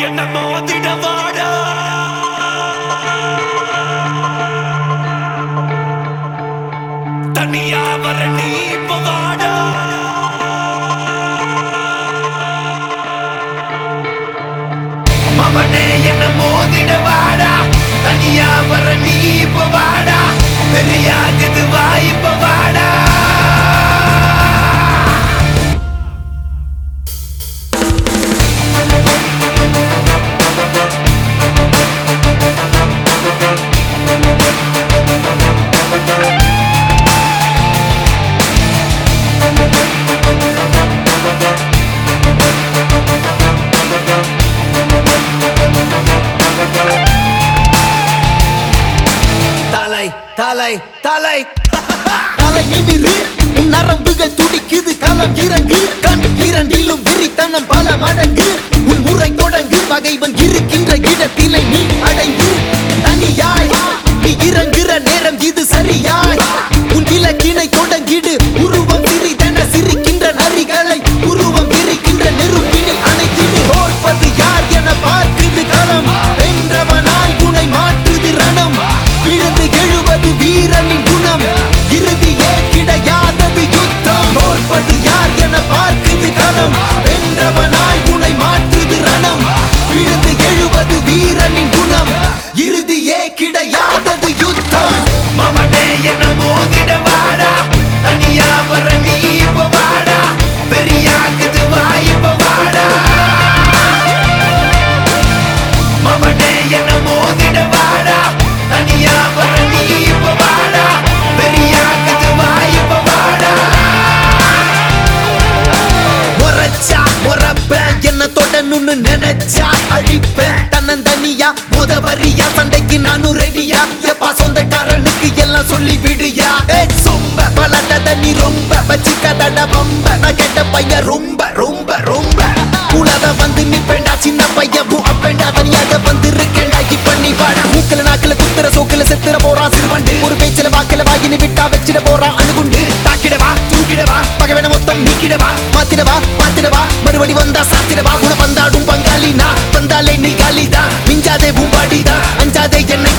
என்ன மோதிட வாடா தனியா வர நீ இப்ப வாடா மவனே என்ன மோதிட வாடா தனியா வர நீ இப்ப வாடா பெரியாகுது வா இப்ப வாடா தலை தலை தலை தலையினிரு உன் நரம்புகள் துடிக்குது களம் இறங்கு கண் இரண்டிலும் விரித்தனம் பல மடங்கு உன் முறை தொடங்கு பகைவன் இருக்கின்ற இடத்திலே நீ அடைந்து தனியாய் நீ இறங்குற நேரம் இது சரியாய் உன் இலக்கினை தொடங்கிடு உருவம் சிறிதென சிரிக்கின்ற நரிகளை உருவம் விரிக்கின்ற நெருப்பினில் அணைத்திடு தோற்பது யார் என பார்க்குது களம் வென்றவனாய் குணை மாற்றுது ரணம் விழுந்து எழுவது வீரனின் குணம் இறுதியே கிடையாதது யுத்தம் தோற்பது யார் என பார்க்குது களம் வென்றவனாய் குணை மாற்றுது ரணம் விழுந்து எழுவது வீரனின் குணம் இறுதியே கிடையாதது யுத்தம் மமனே என்ன மோதிட வாடா தனியா வர நீ இப்ப வாடா பெரியாகுது வா இப்ப வாடா மமனே என்ன மோதிட வாடா தனியா வர நீ இப்ப வாடா பெரியாகுது வா இப்ப வாடா உரைச்சா உறப்பேன் என்ன தொடணும்னு நினைச்சா அழிப்பேன் தன்னந்தனியா முத வரியா சண்டைக்கு நானும் ரெடியா எப்பா சொந்தக்காரனுக்கு எல்லாம் சொல்லி விடுயா ஏ சொம்ப பலட்டத நீ ரொம்ப வச்சுக்கதட ரொம்ப நான் கேட்ட பையன் ரொம்ப ரொம்ப ரொம்ப கூடாத வந்து நிப்பேண்டா சின்ன பையன் பூ அப்பேண்டா தனியாக வந்து இருக்கேண்டா இப்ப நீ வாடா மூக்கல நாக்கல குத்துற சோக்கல செத்துற போறான் சிறுவண்டு ஒரு பேச்சில வாக்கல வாயினு விட்டா வச்சிட போறான் அணுகுண்டு தாக்கிடவா தூக்கிடவா பகவன மொத்தம் நீக்கிடவா மாத்திடவா மாத்திடவா மறுபடி வந்தா சாத்திடவா குண வந்தாடும் பங்காளி நான் வந்தாலே நீ காலிதா மிஞ்சாதே பூம்பாடிதா அஞ்சாதே என்னை